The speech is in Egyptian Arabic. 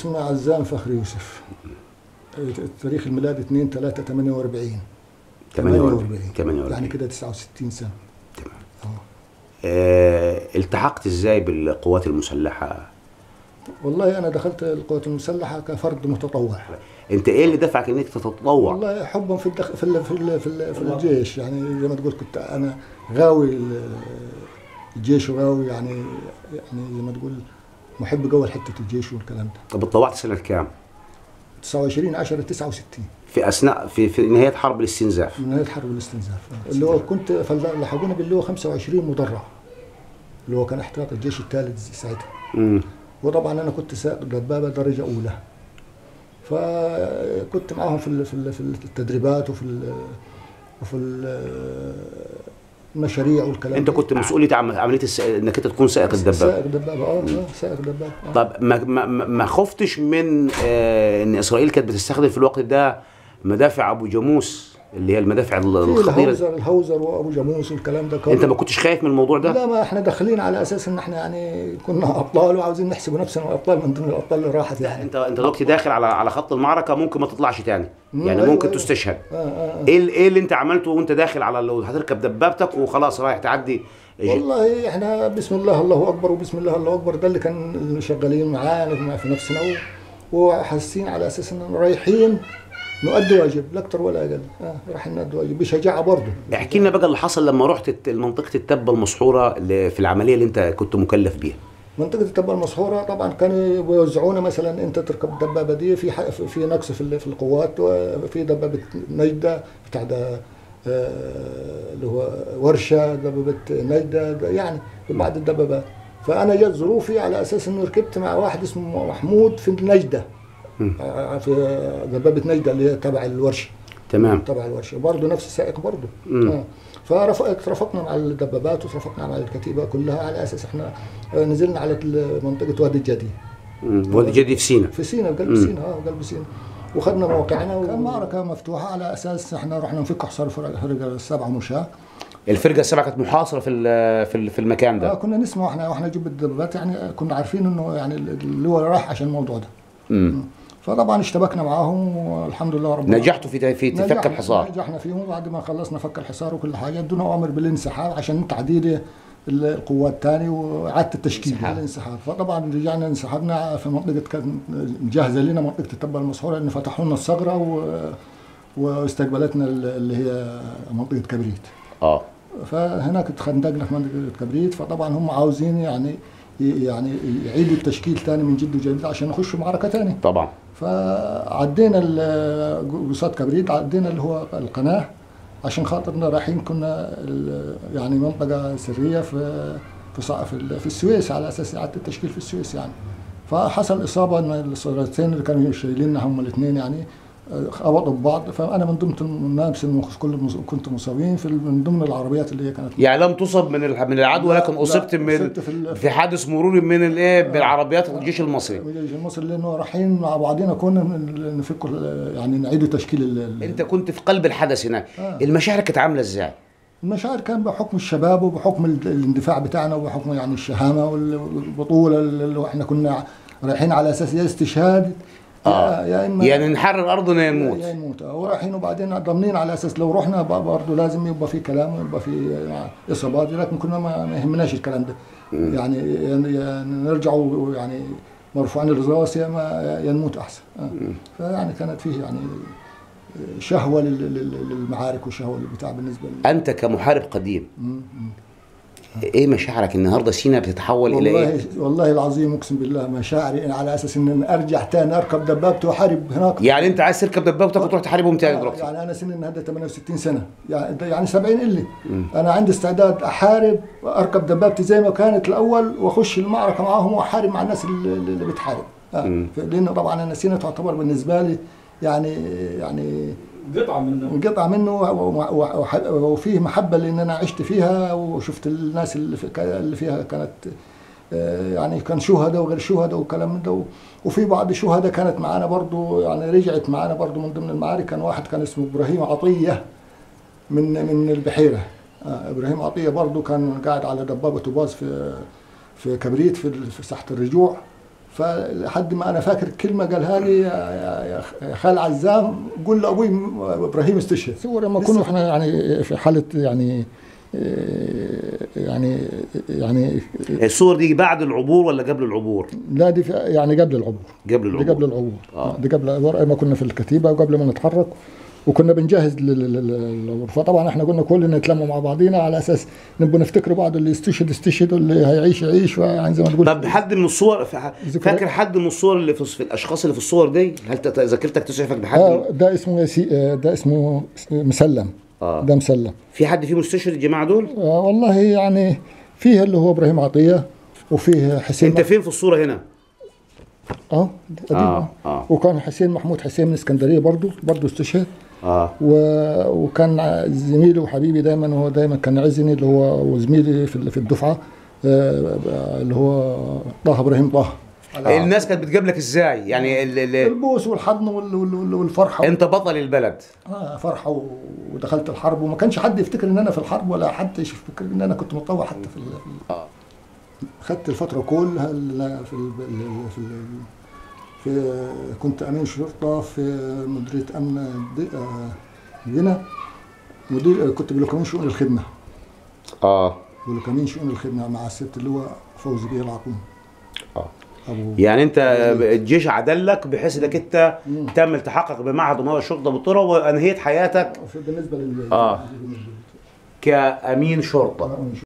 اسمه عزام فخر يوسف تاريخ الميلاد 2 3 48 48 48 يعني كده 69 سنه تمام آه. آه التحقت ازاي بالقوات المسلحه والله انا دخلت القوات المسلحه كفرد متطوع انت ايه اللي دفعك انك تتطوع والله حبا في الدخ... في ال... في, ال... في, ال... في الجيش يعني زي ما تقول كنت انا غاوي ال- الجيش وغاوي يعني يعني زي ما تقول محب قوي لحته الجيش والكلام ده طب اتطوعت سنه كام 29 10 69 في اثناء في في نهايه حرب الاستنزاف من نهايه حرب الاستنزاف اللي هو كنت فل- لحقونا باللي هو 25 مدرع اللي هو كان احتياط الجيش الثالث ساعتها امم وطبعا انا كنت سائق دبابه درجه اولى فكنت معاهم في ال- في ال- في التدريبات وفي ال- وفي ال- المشاريع والكلام انت ده. كنت مسؤوليه عم- عمليه الس... انك انت تكون سائق الدبابه سائق دبابه اه آه، سائق دبابه آه. طب ما ما ما- ما خفتش من آه ان اسرائيل كانت بتستخدم في الوقت ده مدافع ابو جاموس اللي هي المدافع في الخطيره الهوزر الهوزر وابو جاموس والكلام ده كله انت ما كنتش خايف من الموضوع ده لا ما احنا داخلين على اساس ان احنا يعني كنا ابطال وعاوزين نحسب نفسنا ابطال من ضمن الابطال اللي راحت يعني انت انت دلوقتي داخل على على خط المعركه ممكن ما تطلعش تاني مم، يعني أيوة، ممكن أيوة. تستشهد آه آه. ايه ال- ايه اللي انت عملته وانت داخل على لو هتركب دبابتك وخلاص رايح تعدي والله احنا بسم الله الله اكبر وبسم الله الله اكبر ده اللي كان اللي شغالين معانا في نفسنا و- وحاسين على اساس اننا رايحين نؤدي واجب لا اكثر ولا اقل اه رايحين نؤدي واجب بشجاعه برضه احكي لنا بقى اللي حصل لما رحت الت- منطقه التبه المسحوره اللي في العمليه اللي انت كنت مكلف بيها منطقه التبه المسحوره طبعا كانوا بيوزعونا مثلا انت تركب الدبابه دي في ح- في نقص في ال- في القوات وفي دبابه نجده بتاع ده آه، اللي هو ورشه دبابه نجده ده يعني في بعض الدبابات فانا جت ظروفي على اساس انه ركبت مع واحد اسمه محمود في النجده آه، في دبابه نجده اللي هي تبع الورشه تمام تبع الورشه برضه نفس السائق برضه مم. آه. فرفقنا مع الدبابات وترافقنا مع الكتيبه كلها على اساس احنا آه، نزلنا على منطقه وادي الجدي مم. وادي جدي في سينا في سينا قلب سينا اه قلب سينا وخدنا موقعنا كان معركه مفتوحه على اساس احنا رحنا نفك حصار فرق فرق السبعه مشاة الفرقه السبعه كانت محاصره في ال- في ال- في المكان آه ده كنا نسمع احنا واحنا جنب الدبابات يعني آه، كنا عارفين انه يعني اللي هو راح عشان الموضوع ده مم. فطبعا اشتبكنا معاهم والحمد لله رب نجحتوا في في في فك نجحنا- الحصار نجحنا فيهم وبعد ما خلصنا فك الحصار وكل حاجه ادونا اوامر بالانسحاب عشان تعديل القوات تاني واعاده التشكيل انسحاب. الانسحاب فطبعا رجعنا انسحبنا في منطقه كان مجهزه لنا منطقه التبه المسحوره ان فتحوا لنا الثغره و... واستقبلتنا اللي هي منطقه كبريت اه فهناك اتخندقنا في منطقه كبريت فطبعا هم عاوزين يعني يعني يعيدوا التشكيل تاني من جد وجديد عشان نخشوا معركه تاني طبعا فعدينا ال- قصاد كبريت عدينا اللي هو القناه عشان خاطرنا رايحين كنا ال- يعني منطقه سريه في في صع- في, ال- في السويس على اساس اعاده التشكيل في السويس يعني فحصل اصابه ان الصورتين اللي كانوا شايليننا هم الاثنين يعني خبطوا ببعض فانا من ضمن الناس اللي كل مص- كنت مصابين في ال- من ضمن العربيات اللي هي كانت يعني لم تصب من الح- من العدوى لا، لكن لا، اصبت من أصبت في ال- في حادث مروري من الايه بالعربيات الجيش المصري الجيش المصري لانه رايحين مع بعضنا كنا نفكوا يعني نعيدوا تشكيل ال- ال- انت كنت في قلب الحدث هناك آه. المشاعر كانت عامله ازاي المشاعر كان بحكم الشباب وبحكم ال- الاندفاع بتاعنا وبحكم يعني الشهامه وال- والبطوله اللي احنا كنا رايحين على اساس يا استشهاد اه يا اما يعني نحرر ارضنا يا نموت يا نموت آه، ورايحين وبعدين ضامنين على اساس لو رحنا برضه لازم يبقى في كلام ويبقى في يعني اصابات لكن كنا ما ما يهمناش الكلام ده يعني يعني يعني نرجع و- يعني مرفوعين الراس يا ما يا نموت احسن آه. فيعني كانت فيه يعني شهوه لل- لل- للمعارك وشهوه للبتاع بالنسبه لي انت كمحارب قديم ايه مشاعرك النهارده سينا بتتحول الى والله ايه والله العظيم اقسم بالله مشاعري على اساس ان ارجع تاني اركب دبابتي واحارب هناك يعني انت عايز تركب دبابتك وتروح تحاربهم تاني دلوقتي يعني انا سني هذا 68 سنه يعني يعني 70 اللي انا عندي استعداد احارب اركب دبابتي زي ما كانت الاول واخش المعركه معاهم واحارب مع الناس اللي, اللي بتحارب آه. لانه طبعا انا سينا تعتبر بالنسبه لي يعني يعني قطعه منه قطعه منه و- و- وح- وفيه محبه لان انا عشت فيها وشفت الناس اللي في- اللي فيها كانت آه، يعني كان شهداء وغير شهداء وكلام من ده وفي بعض شهداء كانت معانا برضو يعني رجعت معانا برضو من ضمن المعارك كان واحد كان اسمه ابراهيم عطيه من من البحيره آه ابراهيم عطيه برضو كان قاعد على دبابه باص في في كبريت في في ساحه الرجوع فلحد ما انا فاكر كلمه قالها لي يا- يا يا خال عزام قول لابوي م- ابراهيم استشهد صور لما كنا احنا يعني في حاله يعني يعني يعني الصور دي بعد العبور ولا قبل العبور؟ لا دي في- يعني قبل العبور قبل دي العبور قبل العبور آه. دي قبل العبور ما كنا في الكتيبه وقبل ما نتحرك وكنا بنجهز لل- لل- للعبور فطبعا احنا قلنا كلنا نتلموا مع بعضينا على اساس نبقى نفتكر بعض اللي يستشهد يستشهد واللي هيعيش يعيش يعني زي ما تقول طب حد من الصور ف- ذكريات. فاكر حد من الصور اللي في, في الاشخاص اللي في الصور دي هل تت- ذاكرتك تسعفك بحد آه ده اسمه يسي آه ده اسمه مسلم آه. ده مسلم في حد فيه مستشهد الجماعه دول آه والله يعني فيه اللي هو ابراهيم عطيه وفيه حسين انت فين في الصوره هنا اه قديم آه، آه. آه. وكان حسين محمود حسين من اسكندريه برضه برضه استشهد اه و... وكان زميلي وحبيبي دايما هو دايما كان يعزني اللي هو وزميلي في ال- في الدفعه آه، اللي هو طه ابراهيم طه الناس كانت بتقابلك ازاي يعني ال ال البوس والحضن وال- وال- والفرحه انت بطل البلد آه فرحه و- ودخلت الحرب وما كانش حد يفتكر ان انا في الحرب ولا حد يفكر ان انا كنت متطوع حتى في ال- آه. خدت الفتره كلها اللي في ال في ال في كنت امين شرطه في مديريه امن د- آه، جنة مدير كنت بلوكمين شؤون الخدمه اه بلوكمين شؤون الخدمه مع الست اللي هو فوزي بيه العقوم اه ابو يعني انت الجيش عدلك بحيث انك انت تم التحاقك بمعهد امراء الشرطه بالطرة وانهيت حياتك بالنسبه لل آه. كامين شرطه آه.